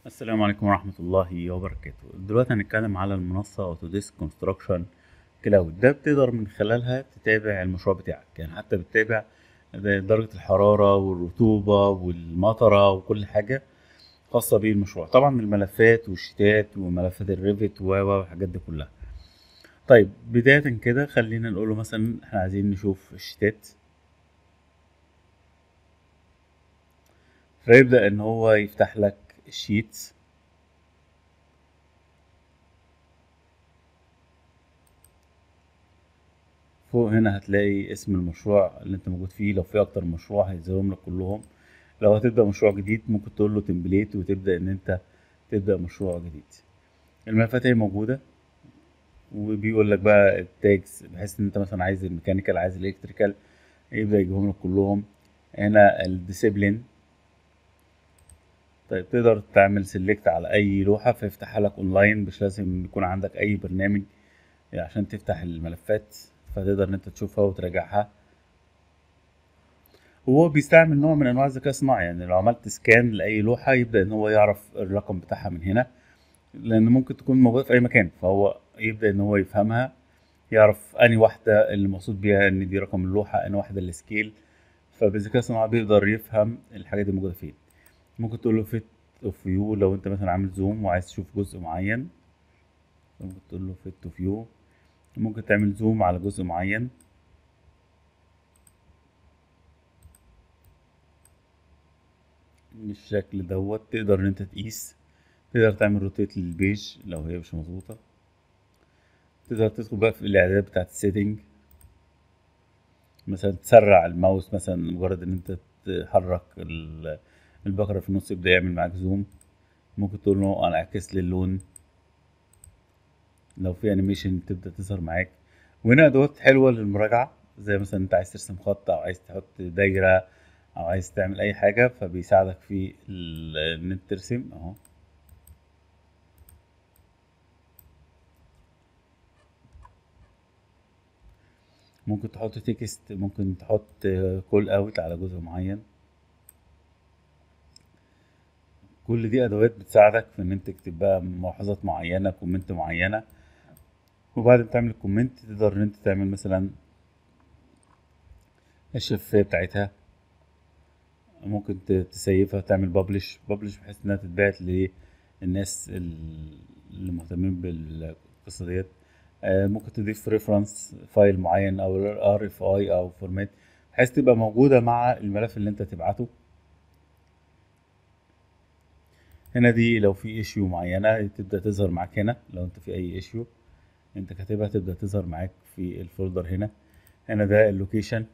السلام عليكم ورحمة الله وبركاته دلوقتي هنتكلم على المنصة اوتوديسك كونستراكشن كلاود ده بتقدر من خلالها تتابع المشروع بتاعك يعني حتى بتتابع درجة الحرارة والرطوبة والمطرة وكل حاجة خاصة بالمشروع طبعا الملفات والشتات وملفات الريفت و والحاجات دي كلها طيب بداية كده خلينا نقول له مثلا احنا عايزين نشوف الشتات فيبدأ ان هو يفتح لك الشيتس فوق هنا هتلاقي اسم المشروع اللي انت موجود فيه لو في اكتر من مشروع هيظهرهم لك كلهم لو هتبدأ مشروع جديد ممكن تقول له تمبليت وتبدأ ان انت تبدأ مشروع جديد الملفات هي موجودة وبيقول لك بقى التاجز بحيث ان انت مثلا عايز الميكانيكال عايز الالكتريكال يبدأ يجيبهم لك كلهم هنا الديسيبلين طيب تقدر تعمل سيلكت على اي لوحة فيفتحها لك اونلاين مش لازم يكون عندك اي برنامج عشان تفتح الملفات فتقدر ان انت تشوفها وتراجعها وهو بيستعمل نوع من انواع الذكاء الصناعي يعني لو عملت سكان لاي لوحة يبدأ ان هو يعرف الرقم بتاعها من هنا لان ممكن تكون موجودة في اي مكان فهو يبدأ ان هو يفهمها يعرف اني واحدة اللي مقصود بيها ان دي رقم اللوحة اني واحدة السكيل فبالذكاء الصناعي بيقدر يفهم الحاجات دي موجودة فين ممكن تقول له فيت اوف فيو لو انت مثلا عامل زوم وعايز تشوف جزء معين ممكن تقول له فيت اوف فيو ممكن تعمل زوم على جزء معين بالشكل دوت تقدر ان انت تقيس تقدر تعمل روتيت للبيج لو هي مش مظبوطة تقدر تدخل بقى في الاعدادات بتاعت السيتنج مثلا تسرع الماوس مثلا مجرد ان انت تحرك البقرة في النص يبدأ يعمل معاك زوم ممكن تقول له انا اعكس لي اللون لو في انيميشن تبدأ تظهر معاك وهنا ادوات حلوة للمراجعة زي مثلا انت عايز ترسم خط او عايز تحط دايرة او عايز تعمل اي حاجة فبيساعدك في ان انت ترسم اهو ممكن تحط تكست ممكن تحط كول اوت على جزء معين كل دي ادوات بتساعدك في ان انت تكتب بقى ملاحظات معينه كومنت معينه وبعد ما تعمل الكومنت تقدر ان انت تعمل مثلا الشفافيه بتاعتها ممكن تسيفها تعمل ببلش ببلش بحيث انها تتبعت للناس اللي مهتمين بالقصه ديت ممكن تضيف ريفرنس فايل معين او ار اف اي او فورمات بحيث تبقى موجوده مع الملف اللي انت تبعته هنا دي لو في ايشيو معينه تبدا تظهر معاك هنا لو انت في اي ايشيو انت كاتبها تبدا تظهر معاك في الفولدر هنا هنا ده اللوكيشن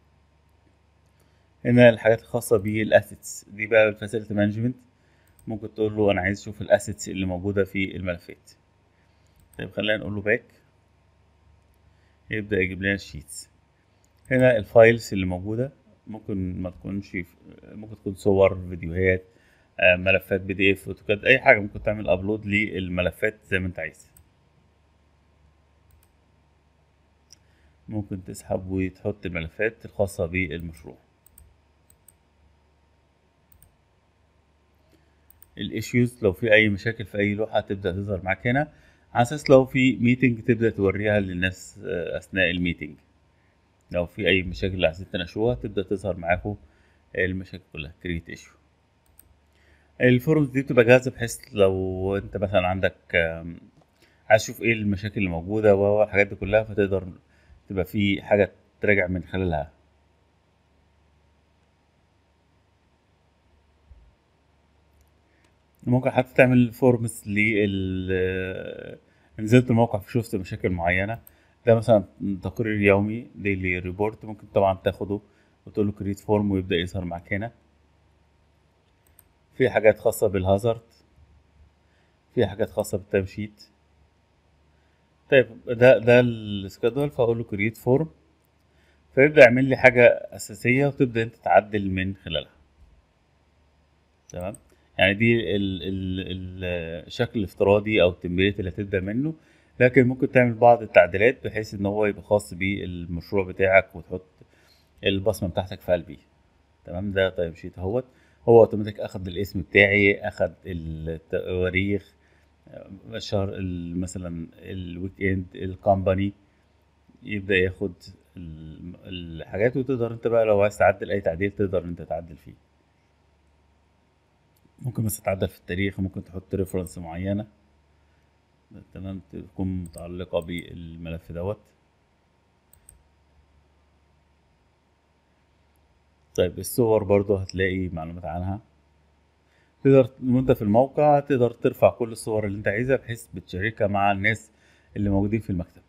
هنا الحاجات الخاصه بالاسيتس دي بقى الفاسيلتي مانجمنت ممكن تقول له انا عايز اشوف الاسيتس اللي موجوده في الملفات طيب خلينا نقول له باك يبدا يجيب لنا الشيتس هنا الفايلز اللي موجوده ممكن ما تكونش ممكن تكون صور فيديوهات ملفات بي دي اف اوتوكاد اي حاجه ممكن تعمل ابلود للملفات زي ما انت عايز ممكن تسحب وتحط الملفات الخاصة بالمشروع الايشوز لو في اي مشاكل في اي لوحة تبدأ تظهر معاك هنا على اساس لو في ميتنج تبدأ توريها للناس اثناء الميتنج لو في اي مشاكل عايزين تناقشوها تبدأ تظهر معاكم المشاكل كلها كريت ايشو الفورمز دي بتبقى جاهزة بحيث لو انت مثلا عندك عايز تشوف ايه المشاكل اللي موجودة والحاجات دي كلها فتقدر تبقى في حاجة تراجع من خلالها ممكن حتى تعمل فورمز لل نزلت الموقع فشفت مشاكل معينة ده مثلا تقرير يومي ديلي ريبورت ممكن طبعا تاخده وتقول له كريت فورم ويبدأ يظهر معاك هنا في حاجات خاصة بالهازارد في حاجات خاصة بالتايم شيت طيب ده ده السكادول فاقول له كريت فورم فيبدا يعمل لي حاجه اساسيه وتبدا انت تعدل من خلالها تمام يعني دي ال ال الشكل الافتراضي او التمبليت اللي هتبدا منه لكن ممكن تعمل بعض التعديلات بحيث ان هو يبقى خاص بالمشروع بتاعك وتحط البصمه بتاعتك في قلبيه تمام ده تايم شيت اهوت هو اوتوماتيك اخد الاسم بتاعي اخد التواريخ الشهر ال- مثلا الويك اند الكومباني يبدا ياخد ال- الحاجات وتقدر انت بقى لو عايز تعدل اي تعديل تقدر انت تعدل فيه ممكن بس تعدل في التاريخ ممكن تحط ريفرنس معينة تمام تكون متعلقة بالملف دوت طيب الصور برضو هتلاقي معلومات عنها تقدر وانت في الموقع تقدر ترفع كل الصور اللي انت عايزها بحيث بتشاركها مع الناس اللي موجودين في المكتب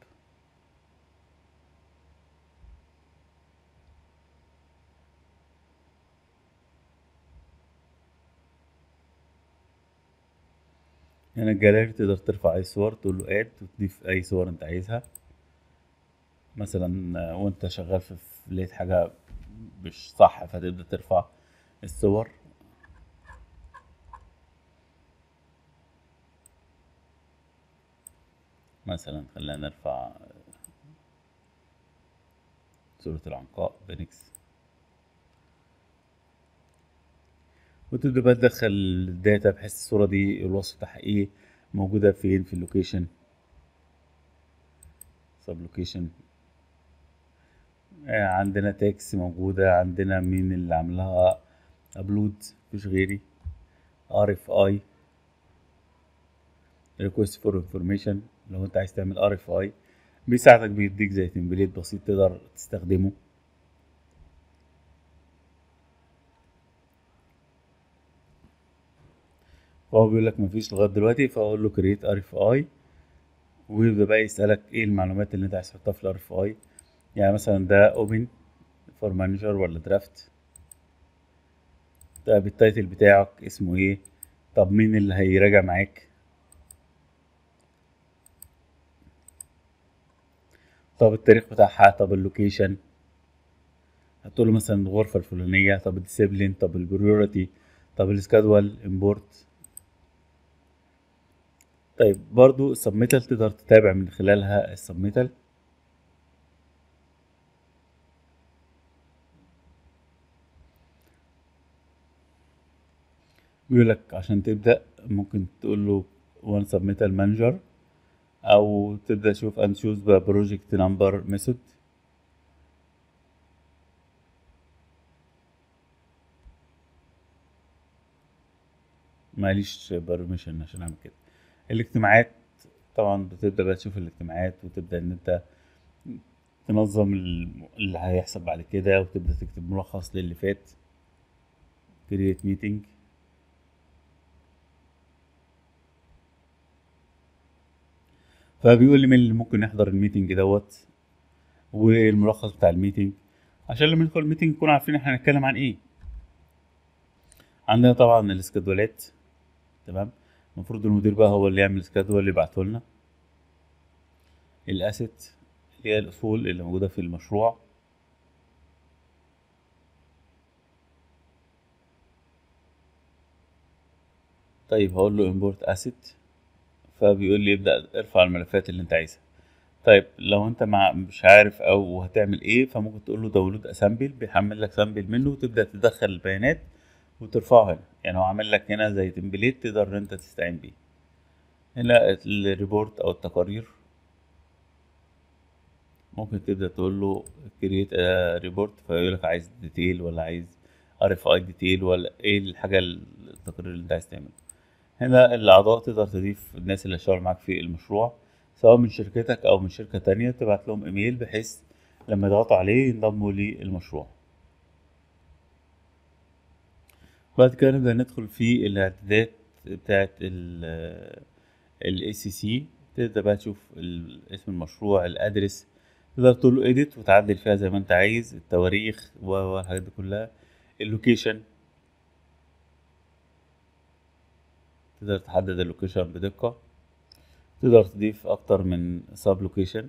هنا الجاليري تقدر ترفع اي صور تقول له اد وتضيف اي صور انت عايزها مثلا آه، وانت شغال في في- لقيت حاجة مش صح فتبدأ ترفع الصور مثلا خلينا نرفع صورة العنقاء بنكس وتبدأ بقى تدخل الداتا بحيث الصورة دي الوصف بتاعها ايه موجودة فين في اللوكيشن سب لوكيشن عندنا تاكس موجودة عندنا مين اللي عاملها ابلود مفيش غيري ار اف اي ريكوست فور انفورميشن لو انت عايز تعمل ار اف اي بيساعدك بيديك زي تمبليت بسيط تقدر تستخدمه فهو بيقول لك مفيش لغايه دلوقتي فاقول له كريت ار اف اي ويبدا بقى يسالك ايه المعلومات اللي انت عايز تحطها في الار اف اي يعني مثلا ده اوبن فور مانجر ولا درافت طيب التايتل بتاعك اسمه ايه طب مين اللي هيراجع معاك طب التاريخ بتاعها طب اللوكيشن هتقول له مثلا الغرفة الفلانية طب الديسيبلين طب البريورتي طب السكادوال امبورت طيب برضو السبميتال تقدر تتابع من خلالها السبميتال بيقول لك عشان تبدأ ممكن تقول له وان سبميتال مانجر او تبدأ تشوف ان تشوز بروجكت نمبر ميثود ماليش بيرميشن عشان اعمل كده الاجتماعات طبعا بتبدأ بقى تشوف الاجتماعات وتبدأ ان انت تنظم ال- اللي هيحصل بعد كده وتبدأ تكتب ملخص للي فات create meeting فبيقول لي مين اللي ممكن يحضر الميتنج دوت والملخص بتاع الميتنج عشان لما ندخل الميتنج نكون عارفين احنا هنتكلم عن ايه عندنا طبعا الاسكادولات تمام المفروض المدير بقى هو اللي يعمل سكادول اللي يبعته لنا الاسيت اللي هي الاصول اللي موجوده في المشروع طيب هقول له import asset فبيقول لي ابدأ ارفع الملفات اللي انت عايزها طيب لو انت مع مش عارف او هتعمل ايه فممكن تقول له داونلود اسامبل بيحمل لك سامبل منه وتبدأ تدخل البيانات وترفعه هنا يعني هو عامل لك هنا زي تمبليت تقدر ان انت تستعين بيه هنا الريبورت او التقارير ممكن تبدأ تقول له create a report فيقول لك عايز ديتيل ولا عايز ار اف اي ديتيل ولا ايه الحاجة التقرير اللي انت عايز تعمله هنا الأعضاء تقدر تضيف الناس اللي هتشتغل معاك في المشروع سواء من شركتك أو من شركة تانية تبعت لهم إيميل بحيث لما يضغطوا عليه ينضموا للمشروع بعد كده نبدأ ندخل في الإعدادات بتاعت ال ال ACC تبدأ بقى تشوف ال- اسم المشروع الأدرس تقدر تقول له edit وتعدل فيها زي ما أنت عايز التواريخ و- والحاجات دي كلها اللوكيشن تقدر تحدد اللوكيشن بدقة تقدر تضيف أكتر من سب لوكيشن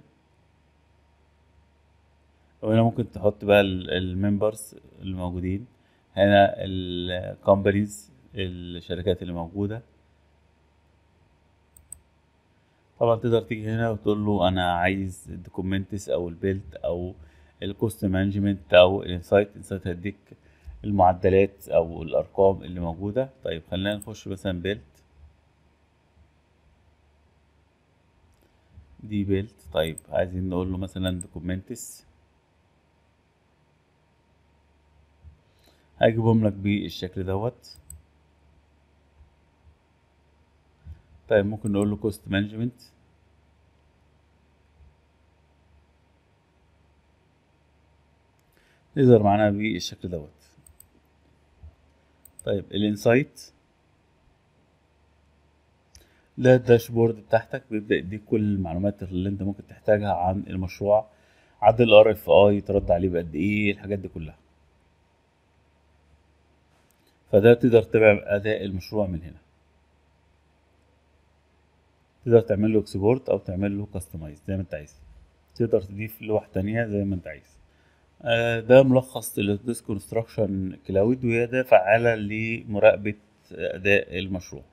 وهنا ممكن تحط بقى الممبرز الموجودين هنا الكومبانيز الشركات اللي موجودة طبعا تقدر تيجي هنا وتقول له أنا عايز الدوكومنتس أو البيلد أو الكوست مانجمنت أو الانسايت انسايت هيديك المعدلات او الارقام اللي موجودة طيب خلينا نخش مثلا بيلت دي بيلت طيب عايزين نقول له مثلا دوكومنتس هجيبهم لك بالشكل دوت طيب ممكن نقول له كوست مانجمنت يظهر معانا بالشكل دوت طيب الانسايت ده الداشبورد بتاعتك بيبدأ يديك كل المعلومات اللي انت ممكن تحتاجها عن المشروع عدد الار اف اي ترد عليه بقد ايه الحاجات دي كلها فده تقدر تتابع اداء المشروع من هنا تقدر تعمل له اكسبورت او تعمل له كاستمايز زي ما انت عايز تقدر تضيف لوحة تانية زي ما انت عايز آه، ده ملخص للديسك كونستراكشن كلاود وهي ده فعالة لمراقبة أداء المشروع